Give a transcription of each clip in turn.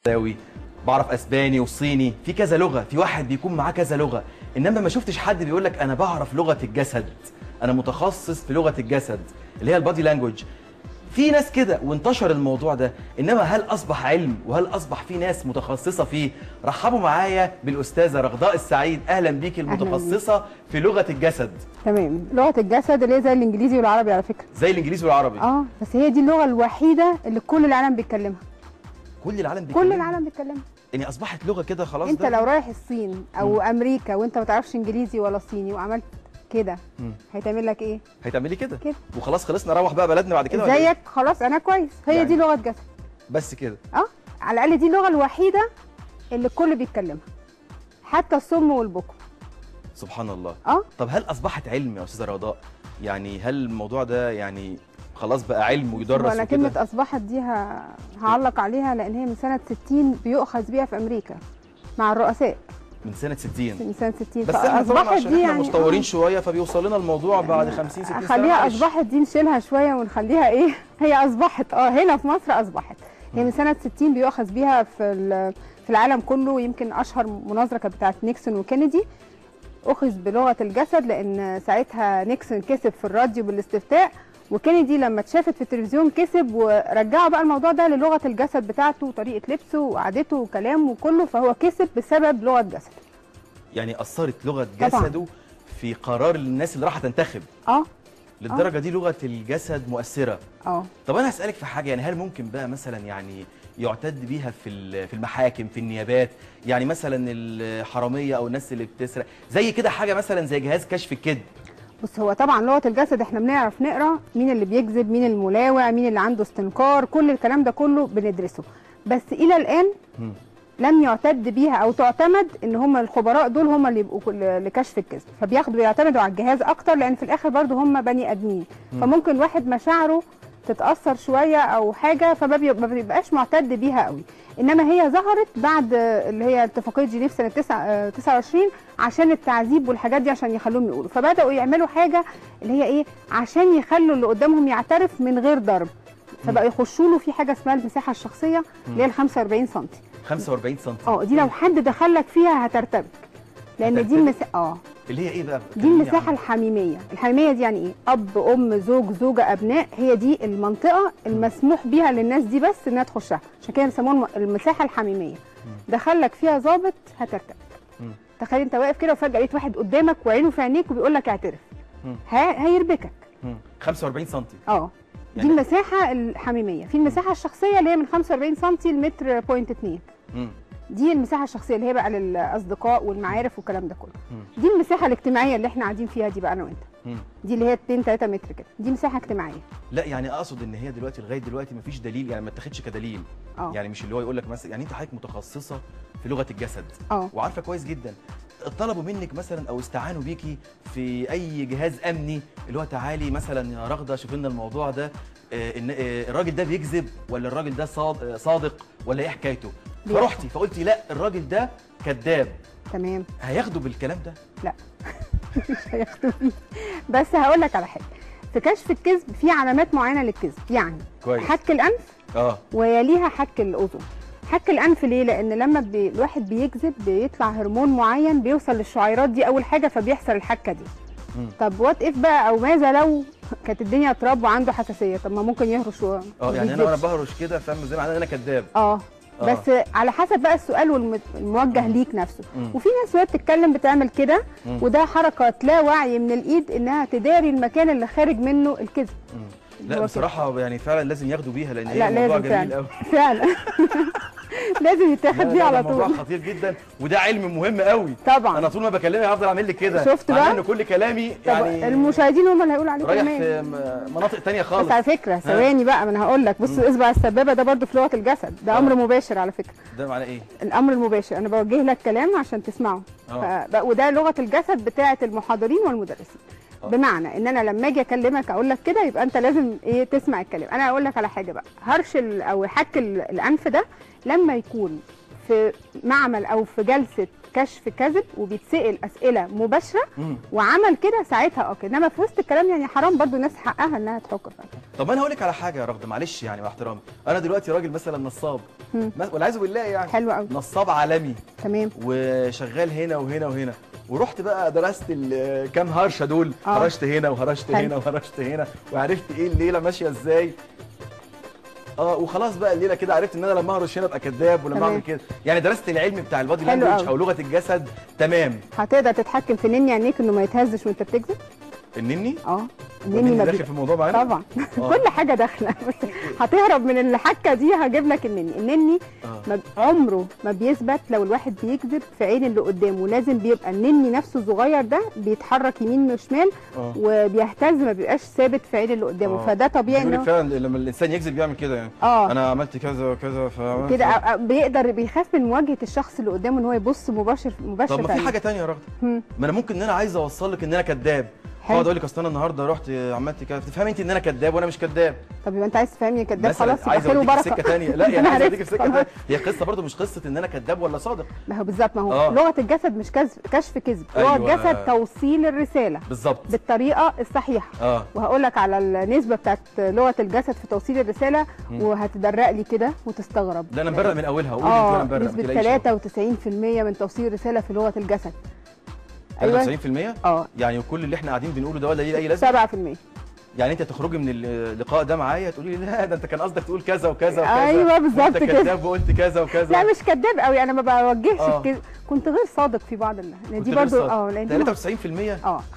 فرنساوي بعرف اسباني وصيني في كذا لغه في واحد بيكون معاه كذا لغه انما ما شفتش حد بيقول لك انا بعرف لغه الجسد انا متخصص في لغه الجسد اللي هي البادي لانجوج في ناس كده وانتشر الموضوع ده انما هل اصبح علم وهل اصبح في ناس متخصصه فيه رحبوا معايا بالاستاذه رغداء السعيد اهلا بيكي المتخصصه في لغه الجسد تمام لغه الجسد اللي هي زي الانجليزي والعربي على فكره زي الانجليزي والعربي اه بس هي دي اللغه الوحيده اللي كل العالم بيتكلمها كل العالم كل بيتكلم العالم بيتكلمها يعني اصبحت لغه كده خلاص انت ده؟ لو رايح الصين او امريكا وانت ما تعرفش انجليزي ولا صيني وعملت كده مم. هيتعمل لك ايه هتعملي كده كده. وخلاص خلصنا نروح بقى بلدنا بعد كده ولا إيه؟ زيك خلاص انا كويس هي يعني. دي لغه جسد بس كده اه على الاقل دي اللغه الوحيده اللي الكل بيتكلمها حتى الصم والبكم سبحان الله اه طب هل اصبحت علم يا استاذه رضاء يعني هل الموضوع ده يعني خلاص بقى علم ويدرس وانا وكده كلمه اصبحت دي ه- هعلق عليها لان هي من سنه 60 بيؤخذ بيها في امريكا مع الرؤساء من سنه 60 من سنه 60 بس احنا طبعا فاصبحت عشان دي احنا يعني متطورين آه. شويه فبيوصل لنا الموضوع بعد 50 60 سنه خليها معلش. اصبحت دي نشيلها شويه ونخليها ايه هي اصبحت اه هنا في مصر اصبحت هي من سنه 60 بيؤخذ بيها في ال- في العالم كله يمكن اشهر مناظره كانت بتاعت نيكسون وكينيدي اخذ بلغه الجسد لان ساعتها نيكسون كسب في الراديو بالاستفتاء وكينيدي لما اتشافت في التلفزيون كسب ورجعوا بقى الموضوع ده للغه الجسد بتاعته وطريقه لبسه وقعدته وكلامه وكله فهو كسب بسبب لغه جسد يعني اثرت لغه طبعاً. جسده في قرار الناس اللي راح تنتخب اه للدرجه دي لغه الجسد مؤثره اه طب انا هسالك في حاجه يعني هل ممكن بقى مثلا يعني يعتد بيها في ال- في المحاكم في النيابات يعني مثلا الحراميه او الناس اللي بتسرق زي كده حاجه مثلا زي جهاز كشف الكذب بص هو طبعا لغه الجسد احنا بنعرف نقرا مين اللي بيكذب مين الملاوع مين اللي عنده استنكار كل الكلام ده كله بندرسه بس الى الان مم. لم يعتد بيها او تعتمد ان هم الخبراء دول هم اللي يبقوا كل- لكشف الكذب فبياخدوا يعتمدوا على الجهاز اكتر لان في الاخر برضو هم بني ادمين فممكن واحد مشاعره تتاثر شويه او حاجه فما بي- ما بيبقاش معتد بيها قوي انما هي ظهرت بعد اللي هي اتفاقيه جنيف سنه 9 آه، 29 عشان التعذيب والحاجات دي عشان يخلوهم يقولوا فبداوا يعملوا حاجه اللي هي ايه عشان يخلوا اللي قدامهم يعترف من غير ضرب فبقوا يخشوا له في حاجه اسمها المساحه الشخصيه اللي هي ال 45 سم 45 سم اه دي لو حد دخلك فيها هترتبك لان دي هترتبك؟ المساحه اه اللي هي ايه بقى دي كلميني المساحه عنها. الحميميه الحميميه دي يعني ايه اب ام زوج زوجه ابناء هي دي المنطقه المسموح بيها للناس دي بس انها تخشها عشان كده بيسموها الم- المساحه الحميميه دخلك فيها ظابط هترتبك مم. تخيل انت واقف كده وفجاه لقيت واحد قدامك وعينه في عينيك وبيقول لك اعترف مم. ه- هيربكك مم. 45 سم اه دي يعني- المساحه الحميميه في المساحه الشخصيه اللي هي من 45 سم لمتر بوينت 2 مم. دي المساحه الشخصيه اللي هي بقى للاصدقاء والمعارف والكلام ده كله مم. دي المساحه الاجتماعيه اللي احنا قاعدين فيها دي بقى انا وانت مم. دي اللي هي 2 3 متر كده دي مساحه اجتماعيه لا يعني اقصد ان هي دلوقتي لغايه دلوقتي مفيش دليل يعني ما اتاخدش كدليل اه يعني مش اللي هو يقول لك مثلا يعني انت حضرتك متخصصه في لغه الجسد اه وعارفه كويس جدا طلبوا منك مثلا او استعانوا بيكي في اي جهاز امني اللي هو تعالي مثلا يا رغده شوف لنا الموضوع ده آه، ان آه، الراجل ده بيكذب ولا الراجل ده صاد- آه، صادق ولا ايه حكايته بيحكي. فرحتي فقلتي لا الراجل ده كذاب تمام هياخدوا بالكلام ده لا مش هياخدوا فيه بس هقول لك على حاجه في كشف الكذب في علامات معينه للكذب يعني كويس حك الانف اه ويليها حك الاذن حك الانف ليه لان لما بي... الواحد بيكذب بيطلع هرمون معين بيوصل للشعيرات دي اول حاجه فبيحصل الحكه دي مم. طب وات اف بقى او ماذا لو كانت الدنيا تراب وعنده حساسيه طب ما ممكن يهرش و... اه يعني انا وانا بهرش كده فاهم زي ما معناه ان انا كذاب اه آه. بس على حسب بقى السؤال والموجه ليك نفسه مم. وفي ناس وهي بتتكلم بتعمل كده مم. وده حركه لا وعي من الايد انها تداري المكان اللي خارج منه الكذب مم. هو لا كده. بصراحه يعني فعلا لازم ياخدوا بيها لان لا هي موضوع لازم جميل فعلا قوي فعلا لازم يتاخد لا، بيه لا، على ده موضوع طول خطير جدا وده علم مهم قوي طبعا انا طول ما بكلمك هفضل اعمل لك كده شفت مع بقى؟ ان كل كلامي طب يعني المشاهدين هم اللي هيقولوا عليه رايح كمان في م- مناطق تانية خالص بس على فكره ثواني بقى ما انا هقول لك بص اصبع السبابه ده برضو في لغه الجسد ده آه. امر مباشر على فكره ده معناه ايه الامر المباشر انا بوجه لك كلام عشان تسمعه اه ف... وده لغه الجسد بتاعه المحاضرين والمدرسين آه. بمعنى ان انا لما اجي اكلمك اقول لك كده يبقى انت لازم ايه تسمع الكلام انا اقول لك على حاجه بقى هرش ال... او حك ال... الانف ده لما يكون في معمل او في جلسه كشف كذب وبيتسال اسئله مباشره مم. وعمل كده ساعتها اه كده انما في وسط الكلام يعني حرام برضو الناس حقها انها تفكر فيها طب انا هقول لك على حاجه يا رغده معلش يعني مع احترامي انا دلوقتي راجل مثلا نصاب مم. ما- والعياذ بالله يعني حلو قوي نصاب عالمي تمام وشغال هنا وهنا وهنا ورحت بقى درست ال- كام هرشه دول آه. هرشت هنا وهرشت حلو. هنا وهرشت هنا وعرفت ايه الليله ماشيه ازاي اه وخلاص بقى الليله كده عرفت ان انا لما اهرش هنا ابقى كذاب ولما تمام. اعمل كده يعني درست العلم بتاع البادي حلو لانجوج أوي. او لغه الجسد تمام هتقدر تتحكم في نني عينيك انه ما يتهزش وانت بتكذب النني اه النني النني ما داخل بي... في الموضوع معانا طبعا آه. كل حاجه داخله بس هتهرب من الحكه دي هجيب لك النني النني آه. ما ب- عمره ما بيثبت لو الواحد بيكذب في عين اللي قدامه لازم بيبقى النني نفسه الصغير ده بيتحرك يمين وشمال اه وبيهتز ما بيبقاش ثابت في عين اللي قدامه آه. فده طبيعي بيقول لك انه فعلا لما الانسان يكذب بيعمل كده يعني اه انا عملت كذا وكذا فعملت كده أ- أ- بيقدر بيخاف من مواجهه الشخص اللي قدامه ان هو يبص مباشر مباشر طب ما في في عينه. حاجه تانية يا رغده مم. ما انا ممكن ان انا عايز اوصل لك ان انا كذاب حلو. اقعد اقول لك اصل انا النهارده رحت عملت كده تفهمي انت ان انا كذاب وانا مش كذاب طب يبقى انت عايز تفهمني كداب مثلا خلاص يبقى عايز خير اوديك في وبركه سكه ثانيه لا يعني أنا عايز اوديك عرفت في سكه خلاص. ثانيه هي قصه برضو مش قصه ان انا كذاب ولا صادق ما هو بالظبط ما هو آه. لغه الجسد مش كذب كشف كذب لغه أيوة. الجسد توصيل الرساله بالظبط بالطريقه الصحيحه اه وهقول لك على النسبه بتاعت لغه الجسد في توصيل الرساله مم. وهتدرق لي كده وتستغرب ده انا مبرق من اولها قول انت اه وانا مبرق ما نسبه تقلقيش. 93% من توصيل الرساله في لغه الجسد ايوه 93% اه يعني كل اللي احنا قاعدين بنقوله ده ولا ليه اي لازمه 7% يعني انت تخرجي من اللقاء ده معايا تقولي لي لا ده انت كان قصدك تقول كذا وكذا وكذا أيوة بالظبط وانت كده. كذاب وقلت كذا وكذا لا مش كداب قوي انا ما بوجهش آه. الكذب كنت غير صادق في بعض ال- لان كنت دي غير برضو صادق. اه لان دي 93% اه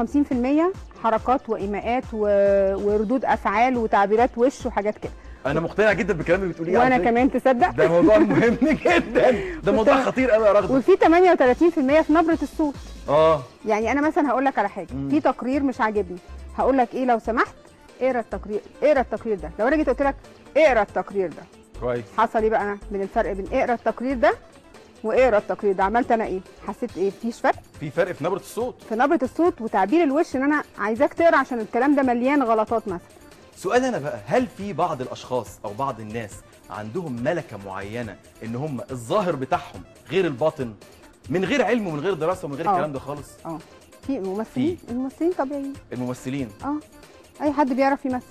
55% حركات وايماءات و... وردود افعال وتعبيرات وش وحاجات كده انا مقتنع جدا بالكلام اللي بتقوليه على وانا فكرة. كمان تصدق ده موضوع مهم جدا ده موضوع خطير قوي يا رغده وفي 38% في نبره الصوت اه يعني انا مثلا هقول لك على حاجه مم. في تقرير مش عاجبني هقول لك ايه لو سمحت اقرا التقرير اقرا التقرير ده لو انا جيت قلت لك اقرا التقرير ده كويس حصل ايه بقى من الفرق بين اقرا التقرير ده واقرا التقرير ده عملت انا ايه حسيت ايه مفيش فرق في فرق في نبره الصوت في نبره الصوت وتعبير الوش ان انا عايزاك تقرا عشان الكلام ده مليان غلطات مثلا سؤال انا بقى هل في بعض الاشخاص او بعض الناس عندهم ملكه معينه ان هم الظاهر بتاعهم غير الباطن من غير علم ومن غير دراسه ومن غير آه. الكلام ده خالص اه في ممثلين الممثلين طبيعيين الممثلين اه اي حد بيعرف يمثل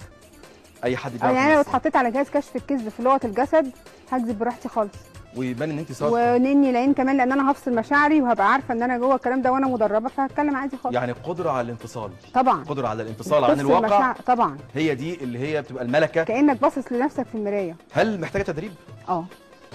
اي حد اه بيعرف يعني أنا لو يمثل. اتحطيت على جهاز كشف الكذب في لغه الجسد هكذب براحتي خالص ويبان ان انت صادقه ونني العين كمان لان انا هفصل مشاعري وهبقى عارفه ان انا جوه الكلام ده وانا مدربه فهتكلم عادي خالص يعني قدره على الانفصال طبعا قدره على الانفصال عن تفصل الواقع مشاعر- طبعا هي دي اللي هي بتبقى الملكه كانك باصص لنفسك في المرايه هل محتاجه تدريب اه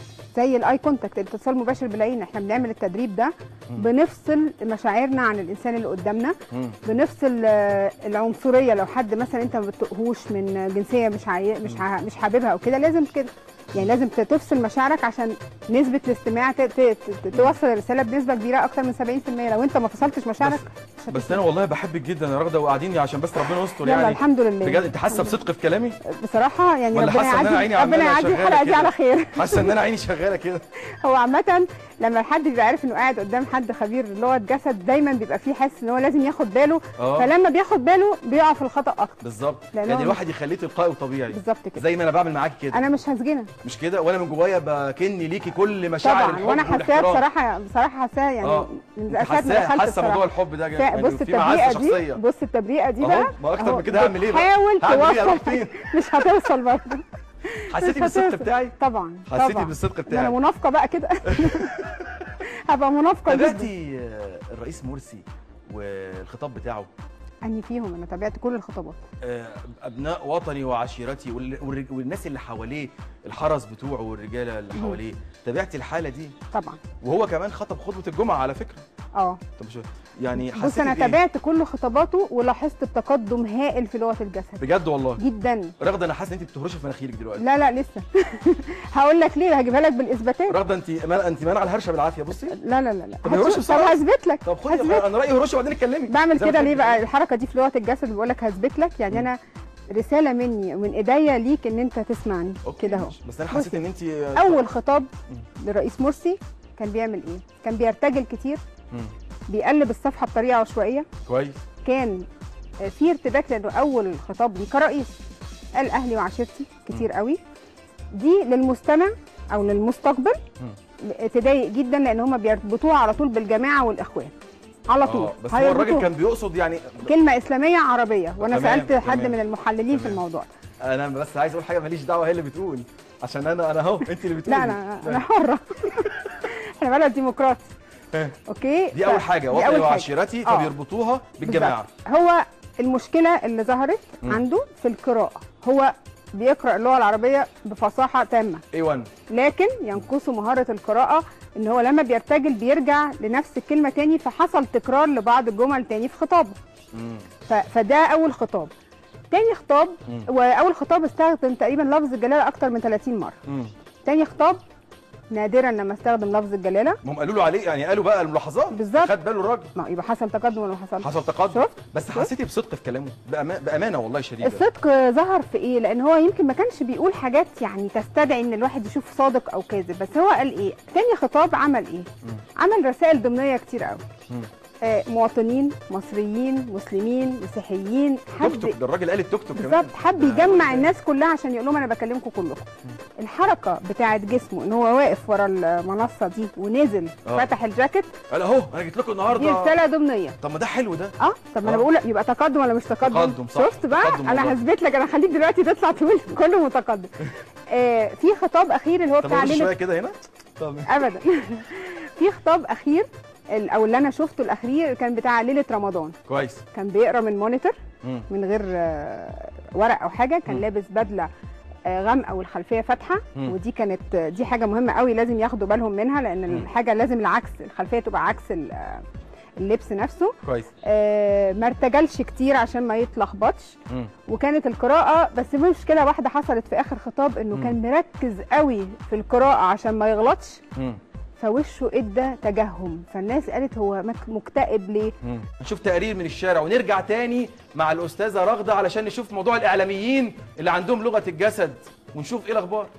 زي الاي كونتاكت الاتصال مباشر بالعين احنا بنعمل التدريب ده مم. بنفصل مشاعرنا عن الانسان اللي قدامنا مم. بنفصل آه، العنصريه لو حد مثلا انت ما بتطقهوش من جنسيه مش عاي... مش ع... مش حاببها او كده لازم كده يعني لازم ت- تفصل مشاعرك عشان نسبه الاستماع ت... ت... ت... توصل الرساله بنسبه كبيره اكتر من 70% لو انت ما فصلتش مشاعرك مش بس انا والله بحبك جدا يا رغده وقاعدين عشان بس ربنا يستر يلا يعني الحمد لله بجد انت حاسه بصدق في كلامي بصراحه يعني ولا ربنا حاسة إن أنا عيني يعدي ربنا عمالة يعدي شغالة الحلقه دي كده؟ على خير حاسه ان انا عيني شغاله كده هو عامة لما الحد بيبقى عارف انه قاعد قدام حد خبير لغة جسد دايما بيبقى فيه حس ان هو لازم ياخد باله اه فلما بياخد باله بيقع في الخطأ اكتر بالظبط لأن يعني هو- الواحد يخليه تلقائي وطبيعي بالظبط كده زي ما انا بعمل معاكي كده انا مش هسجنك مش كده وانا من جوايا بكني ليكي كل مشاعر طبعا الحب وانا حاساها والاحترام. بصراحه بصراحه حاساها يعني اه من انت ساعه ما حاسه دخلت حاسه موضوع الصراحه الحب ده فا- يعني بص في معزه التبريئه دي شخصيه بص التبريئه دي أهو، بقى ما أكتر أهو، من كده هعمل إيه بقى؟ بتحاول هعمل إيه؟ توصل أروح فين؟ مش هتوصل برضه حسيتي مش بالصدق هتوصل. بتاعي طبعا حسيتي طبعا. بالصدق ده انا بتاعي منافقه بقى كده هبقى منافقه جدا تابعتي آه، الرئيس مرسي والخطاب بتاعه اني فيهم انا تابعت كل الخطابات آه، ابناء وطني وعشيرتي وال- والرج- والناس اللي حواليه الحرس بتوعه والرجاله اللي مم. حواليه تابعتي الحاله دي طبعا وهو كمان خطب خطبه الجمعه على فكره اه طب شو يعني بص حسيتي انا بإيه؟ تابعت كل خطاباته ولاحظت بتقدم هائل في لغه الجسد بجد والله جدا رغده انا حاسس ان انت بتهرشي في مناخيرك دلوقتي لا لا لسه هقول لك ليه هجيبها لك بالاثباتات رغده انت ما انت مانعه الهرشه بالعافيه بصي لا لا لا لا طب هيرش هتشوف- طب بسرعة. هثبت لك طب خدي هثبت انا رايي هرشي وبعدين اتكلمي بعمل زي ما كده ليه تحبي. بقى الحركه دي في لغه الجسد بقول لك هثبت لك يعني انا رساله مني ومن ايديا ليك ان انت تسمعني أوكي، كده اهو ماشي. بس انا حسيت ان انت اول خطاب للرئيس مرسي كان بيعمل ايه كان بيرتجل كتير مم. بيقلب الصفحه بطريقه عشوائيه كويس كان في ارتباك لانه اول خطاب ليه كرئيس قال اهلي وعشيرتي كتير قوي دي للمستمع او للمستقبل مم. تضايق جدا لان هم بيربطوها على طول بالجماعه والاخوان على طول اه بس هو الراجل هيربطوها. كان بيقصد يعني كلمه اسلاميه عربيه وانا تمام، سالت حد تمام. من المحللين في تمام. الموضوع ده انا بس عايز اقول حاجه ماليش دعوه هي اللي بتقول عشان انا انا اهو انت اللي بتقولي لا انا انا حره احنا بلد ديمقراطي ها. اوكي دي ف- اول حاجه دي وطني أول حاجة. وعشيرتي آه. فبيربطوها بالجماعه بالظبط. هو المشكله اللي ظهرت مم. عنده في القراءه هو بيقرا اللغه العربيه بفصاحه تامه A1 لكن ينقصه مهاره القراءه ان هو لما بيرتجل بيرجع لنفس الكلمه تاني فحصل تكرار لبعض الجمل تاني في خطابه مم. ف... فده اول خطاب تاني خطاب مم. واول خطاب استخدم تقريبا لفظ الجلاله اكتر من 30 مره مم. تاني خطاب نادرا لما استخدم لفظ الجلاله ما هم قالوا له عليه يعني قالوا بقى الملاحظات بالظبط. خد باله الراجل ما يبقى حصل تقدم ولا ما حصلش حصل تقدم شفت؟ بس حسيتي بصدق في كلامه بأما... بامانه والله شديده الصدق ظهر في ايه لان هو يمكن ما كانش بيقول حاجات يعني تستدعي ان الواحد يشوف صادق او كاذب بس هو قال ايه تاني خطاب عمل ايه عمل رسائل ضمنيه كتير قوي مم. آه مواطنين مصريين مسلمين مسيحيين توك حد توك ده الراجل قال التوك توك كمان بالظبط حب ده يجمع هو الناس كلها عشان يقول لهم انا بكلمكم كلكم الحركه بتاعه جسمه ان هو واقف ورا المنصه دي ونزل آه. فتح الجاكيت قال اهو انا جيت لكم دي النهارده رساله ضمنيه طب ما ده حلو ده اه طب ما انا آه. بقول يبقى تقدم ولا مش تقدم تقدم، صح. شفت بقى تقدم انا والله. هثبت لك انا هخليك دلوقتي تطلع تقول كله متقدم آه في خطاب اخير اللي هو طب بتاع اقول شويه ليله كده هنا طب ابدا في خطاب اخير ال- او اللي انا شفته الاخير كان بتاع ليله رمضان كويس كان بيقرا من مونيتور مم. من غير آه، ورق او حاجه كان مم. لابس بدله آه، غامقه والخلفيه فاتحه مم. ودي كانت آه، دي حاجه مهمه قوي لازم ياخدوا بالهم منها لان مم. الحاجه لازم العكس الخلفيه تبقى عكس ال- آه، اللبس نفسه كويس آه، ما ارتجلش كتير عشان ما يتلخبطش مم. وكانت القراءه بس في مشكله واحده حصلت في اخر خطاب انه مم. كان مركز قوي في القراءه عشان ما يغلطش مم. فوشه ادى تجهم فالناس قالت هو مك- مكتئب ليه مم. نشوف تقرير من الشارع ونرجع تاني مع الاستاذه رغده علشان نشوف موضوع الاعلاميين اللي عندهم لغه الجسد ونشوف ايه الاخبار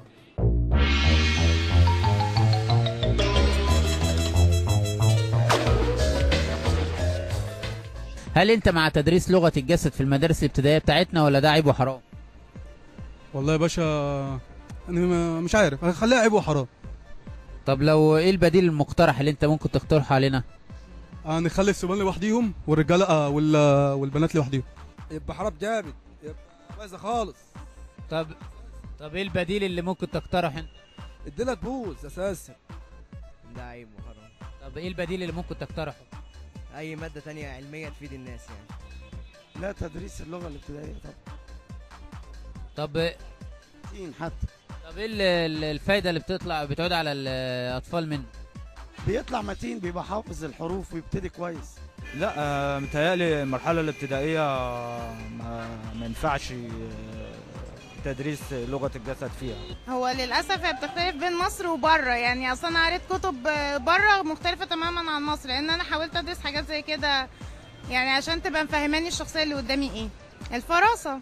هل انت مع تدريس لغه الجسد في المدارس الابتدائيه بتاعتنا ولا ده عيب وحرام والله يا باشا انا ما- مش عارف هخليها عيب وحرام طب لو ايه البديل المقترح اللي انت ممكن تقترحه علينا آه، نخلي الصبيان لوحديهم والرجاله آه وال... والبنات لوحديهم يبقى حرام جامد يبقى بايظه خالص طب طب ايه البديل اللي ممكن تقترح انت الدنيا تبوظ اساسا ده عيب وحرام طب ايه البديل اللي ممكن تقترحه اي ماده تانية علميه تفيد الناس يعني لا تدريس اللغة الابتدائية طبعا طب دين حتى طب ايه ال- ال- الفايده اللي بتطلع بتعود على الاطفال منه بيطلع متين بيبقى حافظ الحروف ويبتدي كويس لا آه، متهيألي المرحلة الابتدائية آه، ما, ما ينفعش آه، تدريس لغة الجسد فيها هو للاسف هي بتختلف بين مصر وبره يعني اصلا انا قريت كتب بره مختلفه تماما عن مصر لان انا حاولت ادرس حاجات زي كده يعني عشان تبقى مفهماني الشخصيه اللي قدامي ايه الفراسه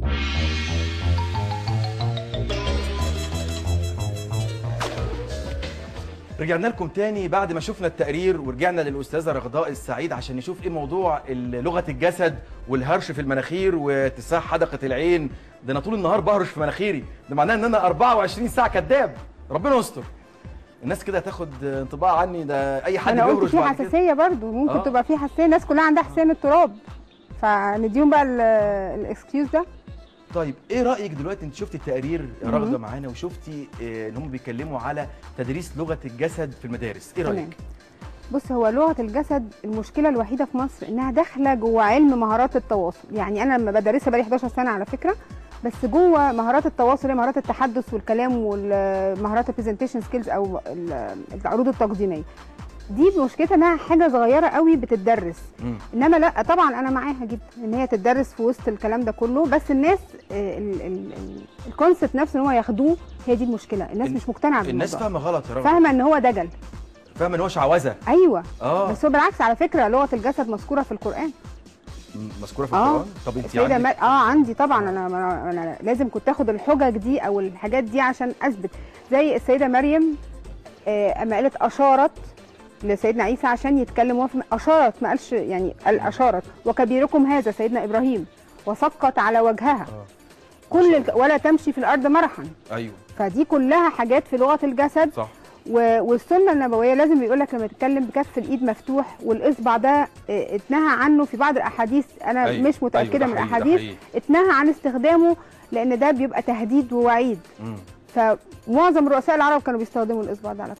رجعنا لكم تاني بعد ما شفنا التقرير ورجعنا للاستاذه رغداء السعيد عشان نشوف ايه موضوع ال- لغه الجسد والهرش في المناخير واتساع حدقه العين ده انا طول النهار بهرش في مناخيري ده معناه ان انا 24 ساعه كذاب ربنا يستر الناس كده تاخد انطباع عني ده اي حد انا قلت بيهرش في بعد كده حساسيه برضو ممكن آه. تبقى في حساسيه الناس كلها عندها حساسيه من التراب فنديهم بقى ال- الاكسكيوز ده طيب ايه رايك دلوقتي انت شفتي التقرير يا مهم. رغده معانا وشفتي آه، ان هم بيتكلموا على تدريس لغه الجسد في المدارس ايه تمام. رايك بص هو لغه الجسد المشكله الوحيده في مصر انها داخله جوه علم مهارات التواصل يعني انا لما بدرسها بقالي 11 سنه على فكره بس جوه مهارات التواصل هي مهارات التحدث والكلام ومهارات البرزنتيشن سكيلز او ال- العروض التقديميه دي مشكلتها انها حاجه صغيره قوي بتتدرس مم. انما لا طبعا انا معاها جدا ان هي تتدرس في وسط الكلام ده كله بس الناس الكونسبت نفسه ان هو ياخدوه هي دي المشكله الناس الن- مش مقتنعه الناس بالموضوع فاهمه غلط يا رغده فاهمه ان هو دجل فاهمه ان هو شعوذه ايوه اه بس هو بالعكس على فكره لغه الجسد مذكوره في القران م- مذكوره في آه. القران طب انت السيده عندك ما... اه عندي طبعا انا انا, أنا لازم كنت اخد الحجج دي او الحاجات دي عشان اثبت زي السيده مريم آه اما قالت اشارت لسيدنا عيسى عشان يتكلم وهو في- اشارت ما قالش يعني قال اشارت وكبيركم هذا سيدنا ابراهيم وسقط على وجهها آه. كل الك... ولا تمشي في الارض مرحا ايوه فدي كلها حاجات في لغه الجسد صح و- والسنه النبويه لازم بيقول لك لما تتكلم بكف الايد مفتوح والاصبع ده اه، اتنهى عنه في بعض الاحاديث انا أيوة، مش متاكده أيوة، ده من حقيقي، ده الاحاديث حقيقي. اتنهى عن استخدامه لان ده بيبقى تهديد ووعيد مم. فمعظم رؤساء العرب كانوا بيستخدموا الاصبع ده على